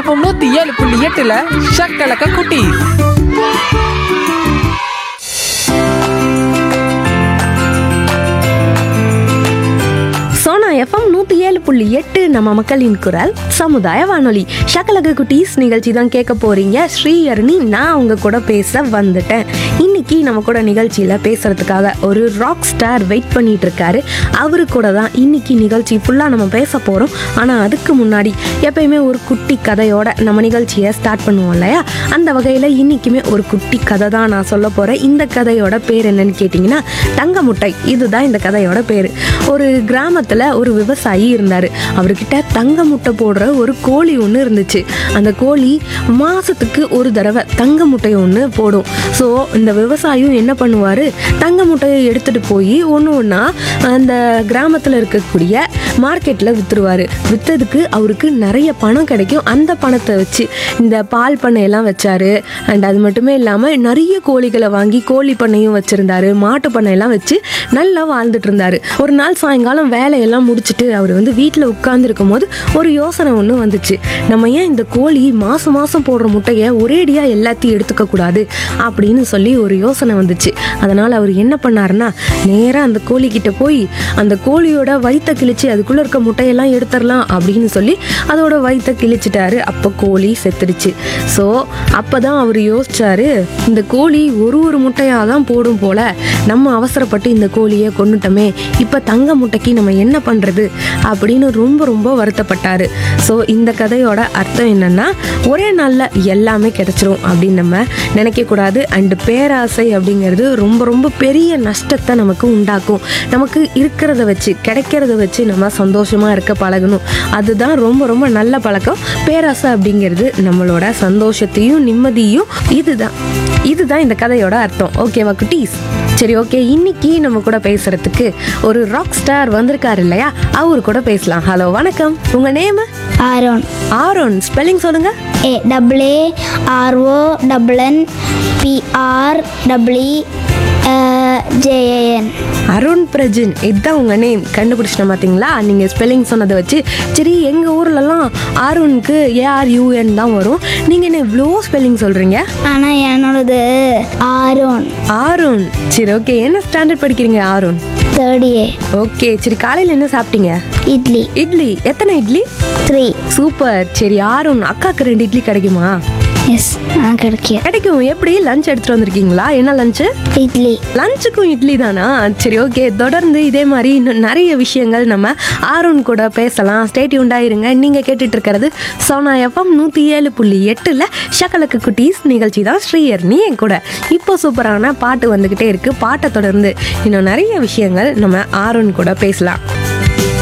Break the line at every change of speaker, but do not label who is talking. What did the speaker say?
FM நூத்தி ஏழு புள்ளி எட்டுல ஷக்கலக்க குட்டி
சோனா எஃப்எம் நூற்றி ஏழு புள்ளி எட்டு நம்ம மக்களின் குரல் சமுதாய வானொலி ஷக்கலக குட்டீஸ் நிகழ்ச்சி தான் கேட்க போறீங்க ஸ்ரீஹரணி நான் அவங்க கூட பேச வந்துட்டேன் இன்னைக்கு நம்ம கூட நிகழ்ச்சியில் பேசுறதுக்காக ஒரு ராக் ஸ்டார் வெயிட் பண்ணிட்டு இருக்காரு அவரு கூட தான் இன்னைக்கு நிகழ்ச்சி ஃபுல்லாக நம்ம பேச போகிறோம் ஆனால் அதுக்கு முன்னாடி எப்பயுமே ஒரு குட்டி கதையோட நம்ம நிகழ்ச்சியை ஸ்டார்ட் பண்ணுவோம் இல்லையா அந்த வகையில் இன்னைக்குமே ஒரு குட்டி கதை தான் நான் சொல்ல போகிறேன் இந்த கதையோட பேர் என்னன்னு கேட்டிங்கன்னா தங்க முட்டை இதுதான் இந்த கதையோட பேர் ஒரு கிராமத்தில் ஒரு விவசாயி இருந்தார் அவர்கிட்ட தங்க முட்டை போடுற ஒரு கோழி ஒன்று இருந்துச்சு அந்த கோழி மாதத்துக்கு ஒரு தடவை தங்க முட்டை ஒன்று போடும் ஸோ இந்த விவசாயியும் என்ன பண்ணுவார் தங்க முட்டையை எடுத்துகிட்டு போய் ஒன்று ஒன்றா அந்த கிராமத்தில் இருக்கக்கூடிய மார்க்கெட்டில் விற்றுருவார் விற்றதுக்கு அவருக்கு நிறைய பணம் கிடைக்கும் அந்த பணத்தை வச்சு இந்த பால் பண்ணையெல்லாம் வச்சாரு அண்ட் அது மட்டுமே இல்லாமல் நிறைய கோழிகளை வாங்கி கோழி பண்ணையும் வச்சுருந்தாரு மாட்டு பண்ணையெல்லாம் வச்சு நல்லா வாழ்ந்துட்டு இருந்தாரு ஒரு நாள் சாயங்காலம் வேலையெல்லாம் முடிச்சுட்டு அவர் வந்து வீட்டில் உட்கார்ந்துருக்கும் போது ஒரு யோசனை ஒன்று வந்துச்சு நம்ம ஏன் இந்த கோழி மாதம் மாதம் போடுற முட்டையை ஒரேடியாக எல்லாத்தையும் எடுத்துக்க கூடாது அப்படின்னு சொல்லி ஒரு யோசனை வந்துச்சு அதனால் அவர் என்ன பண்ணாருன்னா நேராக அந்த கோழிக்கிட்ட போய் அந்த கோழியோட வயித்தை கிழிச்சு அதுக்குள்ளே இருக்க முட்டையெல்லாம் எடுத்துடலாம் அப்படின்னு சொல்லி அதோட வயித்தை கிழிச்சிட்டாரு அப்போ கோழி செத்துடுச்சு ஸோ அப்போ தான் அவர் யோசிச்சாரு இந்த கோழி ஒரு ஒரு முட்டையாக தான் போடும் போல நம்ம அவசரப்பட்டு இந்த கோழியை கொண்டுட்டோமே இப்போ தங்க முட்டைக்கு நம்ம என்ன பண்ணுறது அப்படின்னு ரொம்ப ரொம்ப வருத்தப்பட்டாரு ஸோ இந்த கதையோட அர்த்தம் என்னன்னா ஒரே நாளில் எல்லாமே கிடைச்சிரும் அப்படின்னு நம்ம நினைக்கக்கூடாது அண்டு பேராசை அப்படிங்கிறது ரொம்ப ரொம்ப பெரிய நஷ்டத்தை நமக்கு உண்டாக்கும் நமக்கு இருக்கிறத வச்சு கிடைக்கிறத வச்சு நம்ம சந்தோஷமாக இருக்க பழகணும் அதுதான் ரொம்ப ரொம்ப நல்ல பழக்கம் பேராசை அப்படிங்கிறது நம்மளோட சந்தோஷத்தையும் நிம்மதியும் இதுதான் இதுதான் இந்த கதையோட அர்த்தம் ஓகேவா குட்டீஸ் சரி ஓகே இன்னைக்கு நம்ம கூட பேசுறதுக்கு ஒரு ராக் ஸ்டார் வந்திருக்காரு இல்லையா அவரு கூட பேசலாம் ஹலோ வணக்கம் உங்க நேம்
ஆரோன்
ஆரோன் ஸ்பெல்லிங் சொல்லுங்க
A double A RO double N PR double E JAN
Arun Prajin இதுதான் உங்க நேம் கண்டுபிடிச்சிட்டேன் பார்த்தீங்களா நீங்க ஸ்பெல்லிங் சொன்னதை வச்சு சரி எங்க ஊர்லலாம் ஆருனுக்கு ஏஆர்யூஎன் தான் வரும் நீங்க என்ன இவ்வளோ ஸ்பெல்லிங் சொல்றீங்க
ஆனால் என்னோடது ஆரோன்
ஆருண் சரி ஓகே என்ன ஸ்டாண்டர்ட் படிக்கிறீங்க ஆருண்
தேர்ட் ஏ
ஓகே சரி காலையில் என்ன சாப்பிட்டீங்க
இட்லி
இட்லி எத்தனை இட்லி
த்ரீ
சூப்பர் சரி ஆருண் அக்காக்கு ரெண்டு இட்லி கிடைக்குமா
எஸ் நான் கிடைக்கும்
கிடைக்கும் எப்படி லஞ்ச் எடுத்துட்டு வந்திருக்கீங்களா என்ன லஞ்சு
இட்லி
லஞ்சுக்கும் இட்லி தானா சரி ஓகே தொடர்ந்து இதே மாதிரி இன்னும் நிறைய விஷயங்கள் நம்ம ஆருண் கூட பேசலாம் ஸ்டேட் உண்டாயிருங்க நீங்கள் கேட்டுட்டு இருக்கிறது சோனா எஃப்எம் நூற்றி ஏழு புள்ளி எட்டில் ஷக்கலக்கு குட்டீஸ் நிகழ்ச்சி தான் ஸ்ரீயர்னி என் கூட இப்போ சூப்பரான பாட்டு வந்துக்கிட்டே இருக்கு பாட்டை தொடர்ந்து இன்னும் நிறைய விஷயங்கள் நம்ம ஆருண் கூட பேசலாம்